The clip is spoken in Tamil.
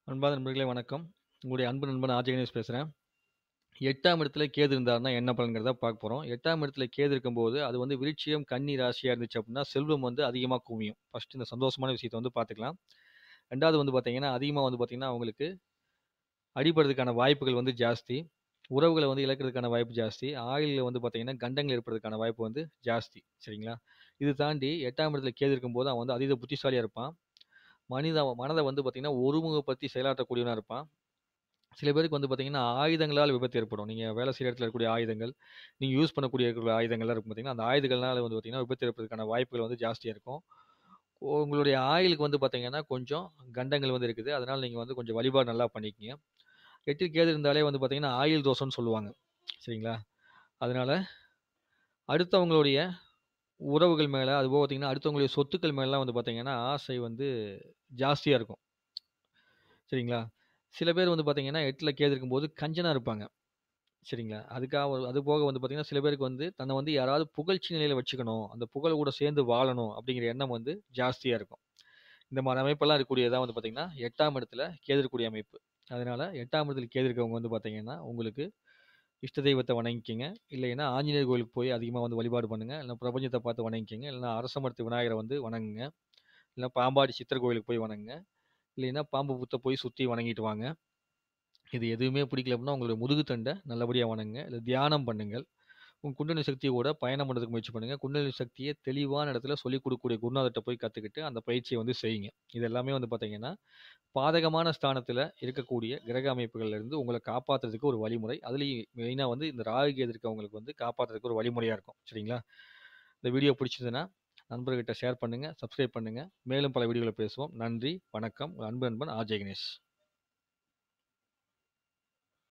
அன்பான நண்பர்களே வணக்கம். உங்களுடைய அன்பு நண்பன் ஆர்ஜே கணேஷ் பேசுறேன். 8ஆம் இடத்துல கேது இருந்தாருன்னா என்ன பலன்கிறத பார்க்க போறோம். 8ஆம் இடத்துல கேது இருக்கும்போது, அது வந்து விருட்சிகம், கன்னி ராசியா இருந்துச்சு அப்டின்னா, செல்வம் வந்து அதிகமா குவியும். ஃபர்ஸ்ட் இந்த சந்தோஷமான விஷயத்த வந்து பார்த்துக்கலாம். 2வது வந்து பார்த்தீங்கன்னா, அதிகமா வந்து பார்த்தீங்கன்னா, அவங்களுக்கு அடிபடுறதுக்கான வாய்ப்புகள் வந்து ஜாஸ்தி. உறவுகள வந்து இழக்கிறதுக்கான வாய்ப்பு ஜாஸ்தி. ஆயுள்ல வந்து பார்த்தீங்கன்னா, கண்டங்கள் ஏற்படுறதுக்கான வாய்ப்பு வந்து ஜாஸ்தி. சரிங்களா? இது தாண்டி 8ஆம் இடத்துல கேது இருக்கும்போது, அவன் வந்து அதீத புத்திசாலியா இருப்பான். மனித மனத வந்து பார்த்தீங்கன்னா, ஒருமுகப்படுத்தி செயலாற்றக்கூடியவனா இருப்பான். சில பேருக்கு வந்து பார்த்தீங்கன்னா, ஆயுதங்களால் விபத்து ஏற்படும். நீங்க வேலை செய்ற இடத்துல இருக்கக்கூடிய ஆயுதங்கள், நீங்க யூஸ் பண்ணக்கூடிய இருக்கக்கூடிய ஆயுதங்கள்லாம் இருக்கும் பார்த்தீங்கன்னா, அந்த ஆயுதங்கள்னால வந்து பார்த்தீங்கன்னா, விபத்து ஏற்படுறதுக்கான வாய்ப்புகள் வந்து ஜாஸ்தியா இருக்கும். உங்களுடைய ஆயுளுக்கு வந்து பார்த்தீங்கன்னா, கொஞ்சம் கண்டங்கள் வந்து இருக்குது. அதனால நீங்க வந்து கொஞ்சம் வழிபாடு நல்லா பண்ணிக்கங்க. 8ல் கேது இருந்தாலே வந்து பார்த்தீங்கன்னா, ஆயுள் தோஷம்னு சொல்லுவாங்க. சரிங்களா? அதனால அடுத்தவங்களுடைய உறவுகள் மேல, அதுபோக பார்த்தீங்கன்னா, அடுத்தவங்களுடைய சொத்துக்கள் மேலலாம் வந்து பார்த்தீங்கன்னா, ஆசை வந்து ஜாஸ்தியா இருக்கும். சரிங்களா? சில பேர் வந்து பார்த்தீங்கன்னா, 8ல கேது இருக்கும்போது கஞ்சனா இருப்பாங்க. சரிங்களா? அதுக்காக அது போக வந்து பார்த்தீங்கன்னா, சில பேருக்கு வந்து தன்னை வந்து யாராவது புகழ்ச்சி நிலையில வச்சுக்கணும். அந்த புகழ் கூட சேர்ந்து வாழணும் அப்படிங்கிற எண்ணம் வந்து ஜாஸ்தியா இருக்கும். இந்த மாரி அமைப்பெல்லாம் இருக்கக்கூடியது தான் வந்து பார்த்தீங்கன்னா, 8ஆம் இடத்துல கேது இருக்கக்கூடிய அமைப்பு. அதனால 8ஆம் இடத்துல கேது இருக்கவங்க வந்து பார்த்தீங்கன்னா, உங்களுக்கு இஷ்ட தெய்வத்த வணங்கிக்கங்க. இல்லைன்னா ஆஞ்சநேயர் கோயிலுக்கு போய் அதிகமா வந்து வழிபாடு பண்ணுங்க. இல்ல பிரபஞ்சத்த பார்த்து வணங்கிக்கங்க. இல்லன்னா அரசமரத்து விநாயகர வந்து வணங்குங்க. இல்ல பாம்பாடி சித்தர் கோயிலுக்கு போய் வணங்குங்க. இல்லைன்னா பாம்பு புத்த போய் சுத்தி வணங்கிட்டு வாங்க. இது எதுவுமே பிடிக்கல அப்டின்னா, உங்களுடைய முதுகு தண்ட நல்லபடியா வணங்குங்க. இல்ல தியானம் பண்ணுங்கள். உங்க குண்டலினி சக்தியோட பயணம் பண்றதுக்கு முயற்சி பண்ணுங்க. குண்டலினி சக்திய தெளிவான இடத்துல சொல்லிக் குடுக்கக்கூடிய குருநாதர்ட்ட போய் கத்துக்கிட்டு, அந்த பயிற்சிய வந்து செய்யுங்க. இது எல்லாமே வந்து பார்த்தீங்கன்னா, பாதகமான ஸ்தானத்துல இருக்கக்கூடிய கிரக அமைப்புகள்ல இருந்து உங்கள காப்பாத்துறதுக்கு ஒரு வழிமுறை. அதுலயும் மெயினா வந்து இந்த ராகு, கேது இருக்கவங்களுக்கு வந்து காப்பாத்துறதுக்கு ஒரு வழிமுறையா இருக்கும். சரிங்களா? இந்த வீடியோ பிடிச்சதுன்னா, நண்பர்கள்ட்ட ஷேர் பண்ணுங்க, சப்ஸ்கிரைப் பண்ணுங்க. மேலும் பல வீடியோல பேசுவோம். நன்றி, வணக்கம். உங்கள் அன்பு நண்பன் ஆர்ஜே கணேஷ்.